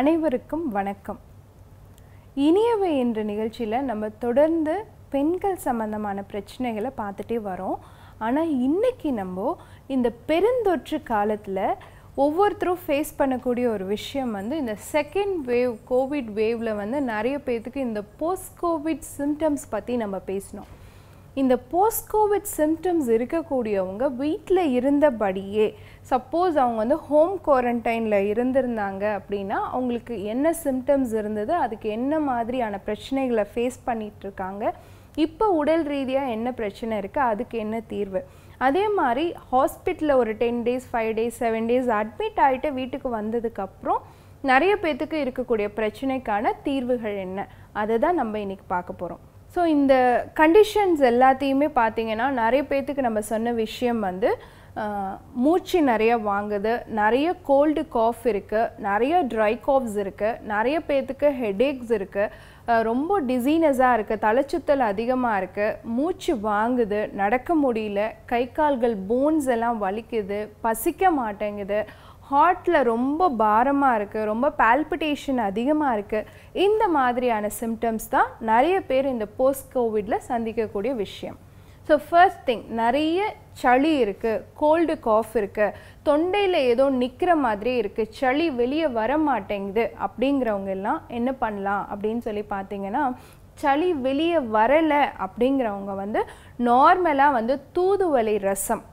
அனைவருக்கும் வணக்கம் இனியவை என்ற நிகழ்ச்சியில் நம்ம தொடர்ந்து பெண்கள் சம்பந்தமான பிரச்சனைகளை பார்த்துட்டே வரோம் ஆனால் இன்னைக்கு நம்ம இந்த பெருந்தொற்று காலத்தில் ஒவ்வொருத்தரும் ஃபேஸ் பண்ணக்கூடிய ஒரு விஷயம் வந்து இந்த செகண்ட் வேவ் கோவிட் வேவ்ல வந்து நிறைய பேர்த்துக்கு இந்த போஸ்ட் கோவிட் சிம்டம்ஸ் பற்றி நம்ம பேசினோம் இந்த போஸ்ட் கோவிட் சிம்டம்ஸ் இருக்கக்கூடியவங்க வீட்டில் இருந்தபடியே சப்போஸ் அவங்க வந்து ஹோம் குவாரண்டைனில் இருந்திருந்தாங்க அப்படின்னா அவங்களுக்கு என்ன சிம்டம்ஸ் இருந்தது அதுக்கு என்ன மாதிரியான பிரச்சனைகளை ஃபேஸ் பண்ணிட்டு இருக்காங்க இப்போ உடல் ரீதியாக என்ன பிரச்சனை இருக்குது அதுக்கு என்ன தீர்வு அதே மாதிரி ஹாஸ்பிட்டலில் ஒரு ten days five days seven days admit ஆகிட்டு வீட்டுக்கு வந்ததுக்கப்புறம் நிறைய பேர்த்துக்கு இருக்கக்கூடிய பிரச்சனைக்கான தீர்வுகள் என்ன அதை தான் நம்ம இன்னைக்கு பார்க்க போகிறோம் ஸோ இந்த கண்டிஷன்ஸ் எல்லாத்தையுமே பார்த்தீங்கன்னா நிறைய பேர்த்துக்கு நம்ம சொன்ன விஷயம் வந்து ஆஹ், மூச்சு நிறைய வாங்குது நிறைய கோல்டு காஃப் இருக்குது நிறைய ட்ரை காஃப்ஸ் இருக்குது நிறைய பேர்த்துக்கு ஹெடேக்ஸ் இருக்குது ரொம்ப டிசீனஸாக இருக்குது தலைச்சுத்தல் அதிகமாக இருக்குது மூச்சு வாங்குது நடக்க முடியல கை கால்கள் போன்ஸ் எல்லாம் வலிக்குது பசிக்க மாட்டேங்குது ஹார்ட்டில் ரொம்ப பாரமாக இருக்குது ரொம்ப பால்பிட்டேஷன் அதிகமாக இருக்குது இந்த மாதிரியான சிம்டம்ஸ் தான் நிறைய பேர் இந்த போஸ்ட் கோவிடில் சந்திக்கக்கூடிய விஷயம் ஸோ ஃபர்ஸ்ட் திங் நிறைய சளி இருக்குது கோல்டு காஃப் இருக்குது தொண்டையில் ஏதோ நிற்கிற மாதிரி இருக்குது சளி வெளியே வர மாட்டேங்குது அப்படிங்கிறவங்க எல்லாம் என்ன பண்ணலாம் அப்படின்னு சொல்லி பார்த்தீங்கன்னா சளி வெளியே வரலை அப்படிங்கிறவங்க வந்து நார்மலாக வந்து தூதுவளை ரசம்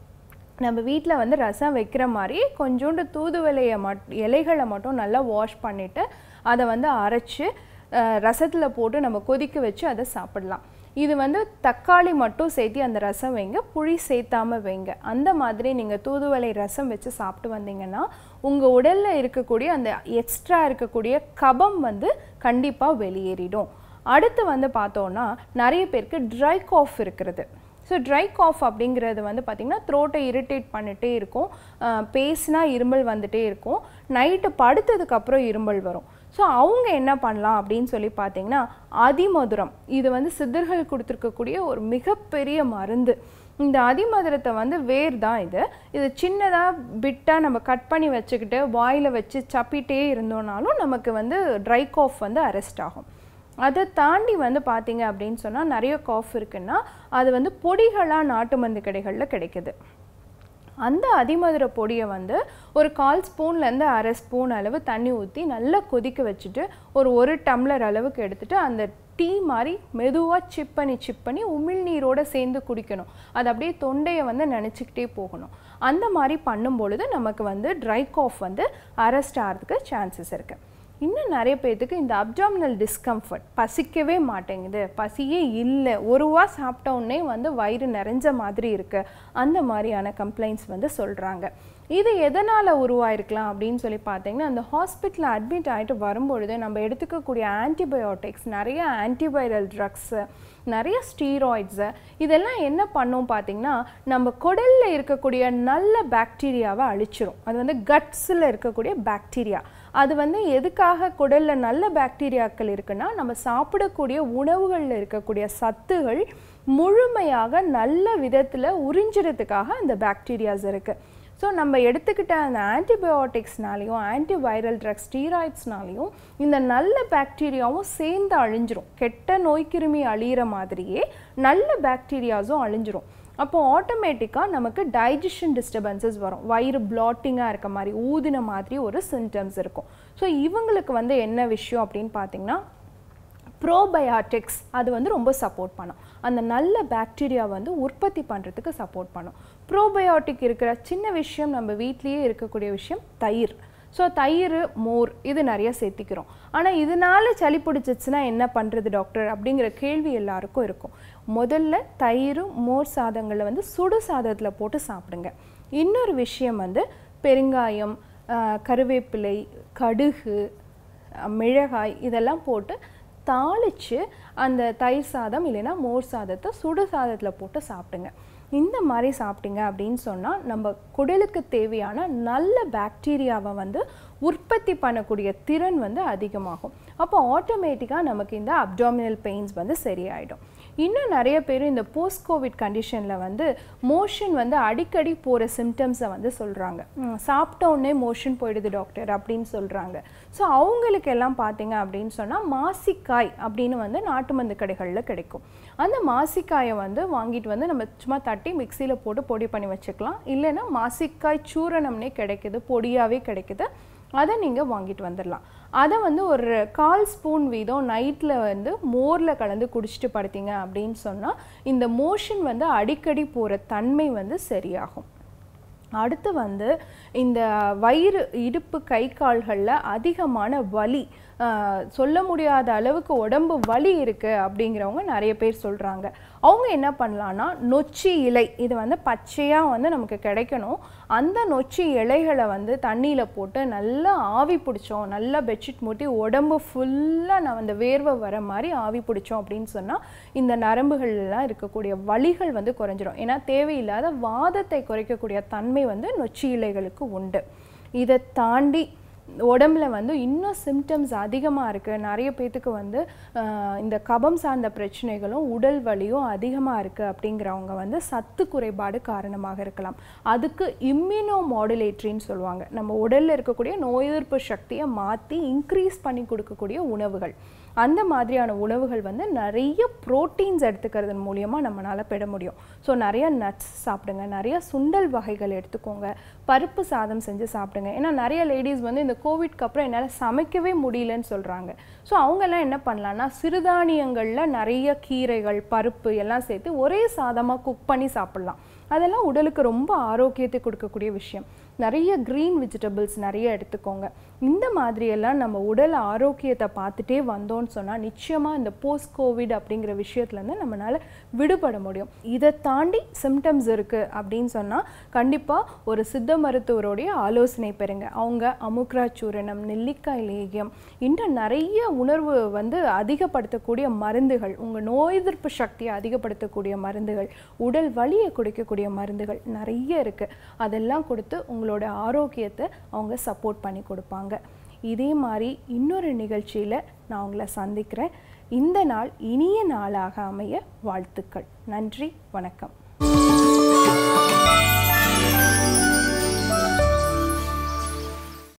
நம்ம வீட்டில் வந்து ரசம் வைக்கிற மாதிரி கொஞ்சோண்டு தூதுவளையை மட் இலைகளை மட்டும் நல்லா வாஷ் பண்ணிவிட்டு அதை வந்து அரைச்சி ரசத்தில் போட்டு நம்ம கொதிக்க வச்சு அதை சாப்பிடலாம் இது வந்து தக்காளி மட்டும் சேர்த்து அந்த ரசம் வைங்க புளி சேர்த்தாம வைங்க அந்த மாதிரி நீங்கள் தூதுவளை ரசம் வச்சு சாப்பிட்டு வந்தீங்கன்னா உங்கள் உடலில் இருக்கக்கூடிய அந்த எக்ஸ்ட்ரா இருக்கக்கூடிய கபம் வந்து கண்டிப்பாக வெளியேறிடும் அடுத்து வந்து பார்த்தோன்னா நிறைய பேருக்கு ட்ரை காஃப் இருக்கிறது ஸோ ட்ரை காஃப் அப்படிங்கிறது வந்து பார்த்திங்கன்னா த்ரோட்டை இரிட்டேட் பண்ணிட்டே இருக்கும் அஹ் பேசினா இருமல் வந்துட்டே இருக்கும் நைட்டு படுத்ததுக்கப்புறம் இருமல் வரும் ஸோ அவங்க என்ன பண்ணலாம் அப்படின்னு சொல்லி பார்த்தீங்கன்னா அதிமதுரம் இது வந்து சித்தர்கள் கொடுத்துருக்கக்கூடிய ஒரு மிகப்பெரிய மருந்து இந்த அதிமதுரத்தை வந்து வேர் தான் இது இது சின்னதாக பிட்டாக நம்ம கட் பண்ணி வச்சுக்கிட்டு வாயில் வச்சு சப்பிட்டே இருந்தோம்னாலும் நமக்கு வந்து ட்ரை காஃப் வந்து அரெஸ்ட் ஆகும் அதை தாண்டி வந்து பார்த்தீங்க அப்படின்னு சொன்னால் நிறைய காஃப் இருக்குன்னா அது வந்து பொடிகளாக நாட்டு மருந்து கடைகளில் கிடைக்குது அந்த அதிமதுர பொடியை வந்து ஒரு கால் ஸ்பூன்லேருந்து அரை ஸ்பூன் அளவு தண்ணி ஊற்றி நல்லா கொதிக்க வச்சுட்டு ஒரு ஒரு டம்ளர் அளவுக்கு எடுத்துட்டு அந்த டீ மாதிரி மெதுவாக சிப் பண்ணி சிப் பண்ணி உமிழ்நீரோட சேர்ந்து குடிக்கணும் அது அப்படியே தொண்டையை வந்து நினச்சிக்கிட்டே போகணும் அந்த மாதிரி பண்ணும் பொழுது நமக்கு வந்து ட்ரை காஃப் வந்து அரெஸ்ட் ஆகிறதுக்கு சான்சஸ் இருக்குது இன்னும் நிறைய பேர்த்துக்கு இந்த அப்டாமினல் டிஸ்கம்ஃபர்ட் பசிக்கவே மாட்டேங்குது பசியே இல்லை ஒரு வா சாப்பிட்ட உடனே வந்து வயிறு நிறைஞ்ச மாதிரி இருக்கு அந்த மாதிரியான கம்ப்ளைண்ட்ஸ் வந்து சொல்கிறாங்க இது எதனால் உருவாயிருக்கலாம் அப்படின்னு சொல்லி பார்த்தீங்கன்னா அந்த ஹாஸ்பிட்டலில் அட்மிட் ஆகிட்டு வரும்பொழுது நம்ம எடுத்துக்கக்கூடிய ஆன்டிபயோட்டிக்ஸ் நிறைய ஆன்டிவைரல் ட்ரக்ஸு நிறைய ஸ்டீராய்ட்ஸு இதெல்லாம் என்ன பண்ணும் பார்த்தீங்கன்னா நம்ம குடலில் இருக்கக்கூடிய நல்ல பாக்டீரியாவை அழிச்சிரும் அது வந்து கட்ஸில் இருக்கக்கூடிய பாக்டீரியா அது வந்து எதுக்காக குடலில் நல்ல பாக்டீரியாக்கள் இருக்குன்னா நம்ம சாப்பிடக்கூடிய உணவுகளில் இருக்கக்கூடிய சத்துகள் முழுமையாக நல்ல விதத்தில் உறிஞ்சிறதுக்காக அந்த பாக்டீரியாஸ் இருக்குது ஸோ நம்ம எடுத்துக்கிட்ட அந்த ஆன்டிபயோட்டிக்ஸ்னாலையும் ஆன்டிவைரல் ட்ரக்ஸ் ஸ்டீராய்ட்ஸ்னாலையும் இந்த நல்ல பாக்டீரியாவும் சேர்ந்து அழிஞ்சிரும் கெட்ட நோய்க்கிருமி அழியிற மாதிரியே நல்ல பாக்டீரியாஸும் அழிஞ்சிரும் அப்போ ஆட்டோமேட்டிக்காக நமக்கு டைஜஷன் டிஸ்டர்பன்சஸ் வரும் வயிறு பிளாட்டிங்காக இருக்க மாதிரி ஊதின மாதிரி ஒரு சிம்டம்ஸ் இருக்கும் ஸோ இவங்களுக்கு வந்து என்ன விஷயம் அப்படின்னு பார்த்தீங்கன்னா ப்ரோபயாட்டிக்ஸ் அது வந்து ரொம்ப சப்போர்ட் பண்ணும் அந்த நல்ல பாக்டீரியா வந்து உற்பத்தி பண்ணுறதுக்கு சப்போர்ட் பண்ணும் ப்ரோபயோட்டிக் இருக்கிற சின்ன விஷயம் நம்ம வீட்லேயே இருக்கக்கூடிய விஷயம் தயிர் ஸோ தயிர் மோர் இது நிறைய சேர்த்திக்கிறோம் ஆனால் இதனால சளி பிடிச்சிச்சுன்னா என்ன பண்ணுறது டாக்டர் அப்படிங்கிற கேள்வி எல்லாருக்கும் இருக்கும் முதல்ல தயிர் மோர் சாதங்களை வந்து சுடு சாதத்தில் போட்டு சாப்பிடுங்க இன்னொரு விஷயம் வந்து பெருங்காயம் ஆஹ், கருவேப்பிலை கடுகு அஹ், மிளகாய் இதெல்லாம் போட்டு தாளித்து அந்த தயிர் சாதம் இல்லைன்னா மோர் சாதத்தை சுடு சாதத்தில் போட்டு சாப்பிடுங்க இந்த மாதிரி சாப்பிட்டீங்க அப்படின்னு சொன்னால் நம்ம குடலுக்கு தேவையான நல்ல பாக்டீரியாவை வந்து உற்பத்தி பண்ணக்கூடிய திறன் வந்து அதிகமாகும் அப்போ ஆட்டோமேட்டிக்காக நமக்கு இந்த அப்டாமினல் பெயின்ஸ் வந்து சரியாயிடும் இன்னும் நிறைய பேர் இந்த போஸ்ட் கோவிட் கண்டிஷனில் வந்து மோஷன் வந்து அடிக்கடி போகிற சிம்டம்ஸை வந்து சொல்கிறாங்க சாப்பிட்ட உடனே மோஷன் போயிடுது டாக்டர் அப்படின்னு சொல்கிறாங்க ஸோ அவங்களுக்கு எல்லாம் பார்த்தீங்க அப்படின்னு சொன்னால் மாசிக்காய் அப்படின்னு வந்து நாட்டு மருந்து கடைகளில் கிடைக்கும் அந்த மாசிக்காயை வந்து வாங்கிட்டு வந்து நம்ம சும்மா தட்டி மிக்சியில் போட்டு பொடி பண்ணி வச்சுக்கலாம் இல்லைன்னா மாசிக்காய் சூரணம்னே கிடைக்குது பொடியாகவே கிடைக்குது அதை நீங்கள் வாங்கிட்டு வந்துடலாம் அதை வந்து ஒரு கால் ஸ்பூன் வீதம் நைட்டில் வந்து மோரில் கலந்து குடிச்சிட்டு படுத்தீங்க அப்படின்னு சொன்னால் இந்த மோஷன் வந்து அடிக்கடி போகிற தன்மை வந்து சரியாகும் அடுத்து வந்து இந்த வயிறு இடுப்பு கை கால்களில் அதிகமான வலி ஆஹ், சொல்ல முடியாத அளவுக்கு உடம்பு வலி இருக்குது அப்படிங்கிறவங்க நிறைய பேர் சொல்கிறாங்க அவங்க என்ன பண்ணலான்னா நொச்சி இலை இது வந்து பச்சையாக வந்து நமக்கு கிடைக்கணும் அந்த நொச்சி இலைகளை வந்து தண்ணியில் போட்டு நல்லா ஆவி பிடிச்சோம் நல்லா பெட்ஷீட் மூட்டி உடம்பு ஃபுல்லாக நான் அந்த வேர்வை வர மாதிரி ஆவி பிடிச்சோம் அப்படின்னு சொன்னால் இந்த நரம்புகள்லாம் இருக்கக்கூடிய வலிகள் வந்து குறைஞ்சிரும் ஏன்னா தேவையில்லாத வாதத்தை குறைக்கக்கூடிய தன்மை வந்து நொச்சி இலைகளுக்கு உண்டு இதை தாண்டி உடம்புல வந்து இன்னும் சிம்டம்ஸ் அதிகமாக இருக்குது நிறைய பேத்துக்கு வந்து ஆஹ், இந்த கபம் சார்ந்த பிரச்சனைகளும் உடல் வலியும் அதிகமாக இருக்குது அப்படிங்கிறவங்க வந்து சத்து குறைபாடு காரணமாக இருக்கலாம் அதுக்கு இம்யூனோ மாடுலேட்டரின்னு சொல்லுவாங்க நம்ம உடலில் இருக்கக்கூடிய நோய் எதிர்ப்பு சக்தியை மாற்றி இன்க்ரீஸ் பண்ணி கொடுக்கக்கூடிய உணவுகள் அந்த மாதிரியான உணவுகள் வந்து நிறைய ப்ரோட்டீன்ஸ் எடுத்துக்கிறதன் மூலியமாக நம்மளால் பெற முடியும் ஸோ நிறைய நட்ஸ் சாப்பிடுங்க நிறைய சுண்டல் வகைகள் எடுத்துக்கோங்க பருப்பு சாதம் செஞ்சு சாப்பிடுங்க ஏன்னா நிறைய லேடிஸ் வந்து இந்த கோவிட்க்கு அப்புறம் என்னால் சமைக்கவே முடியலன்னு சொல்கிறாங்க ஸோ அவங்கெல்லாம் என்ன பண்ணலான்னா சிறுதானியங்களில் நிறைய கீரைகள் பருப்பு எல்லாம் சேர்த்து ஒரே சாதமாக குக் பண்ணி சாப்பிட்லாம் அதெல்லாம் உடலுக்கு ரொம்ப ஆரோக்கியத்தை கொடுக்கக்கூடிய விஷயம் நிறைய க்ரீன் வெஜிடபிள்ஸ் நிறைய எடுத்துக்கோங்க இந்த மாதிரியெல்லாம் நம்ம உடல் ஆரோக்கியத்தை பார்த்துட்டே வந்தோம்னு சொன்னால் நிச்சயமாக இந்த போஸ்ட் கோவிட் அப்படிங்கிற விஷயத்துலேருந்து நம்மளால் விடுபட முடியும் இதை தாண்டி சிம்டம்ஸ் இருக்குது அப்படின்னு சொன்னால் கண்டிப்பாக ஒரு சித்த மருத்துவருடைய ஆலோசனை பெறுங்க அவங்க அமுக்ரா சூரணம் நெல்லிக்காய் லேகியம் இன்னும் நிறைய உணர்வு வந்து அதிகப்படுத்தக்கூடிய மருந்துகள் உங்கள் நோய் எதிர்ப்பு சக்தியை அதிகப்படுத்தக்கூடிய மருந்துகள் உடல் வலியை குறைக்கக்கூடிய மருந்துகள் நிறைய இருக்குது அதெல்லாம் கொடுத்து உங்களோட ஆரோக்கியத்தை அவங்க சப்போர்ட் பண்ணி கொடுப்பாங்க இதே மாதிரி இன்னொரு நிகழ்ச்சியில் நான் உங்களை சந்திக்கிறேன் இந்த நாள் இனிய நாளாக அமைய வாழ்த்துக்கள் நன்றி வணக்கம்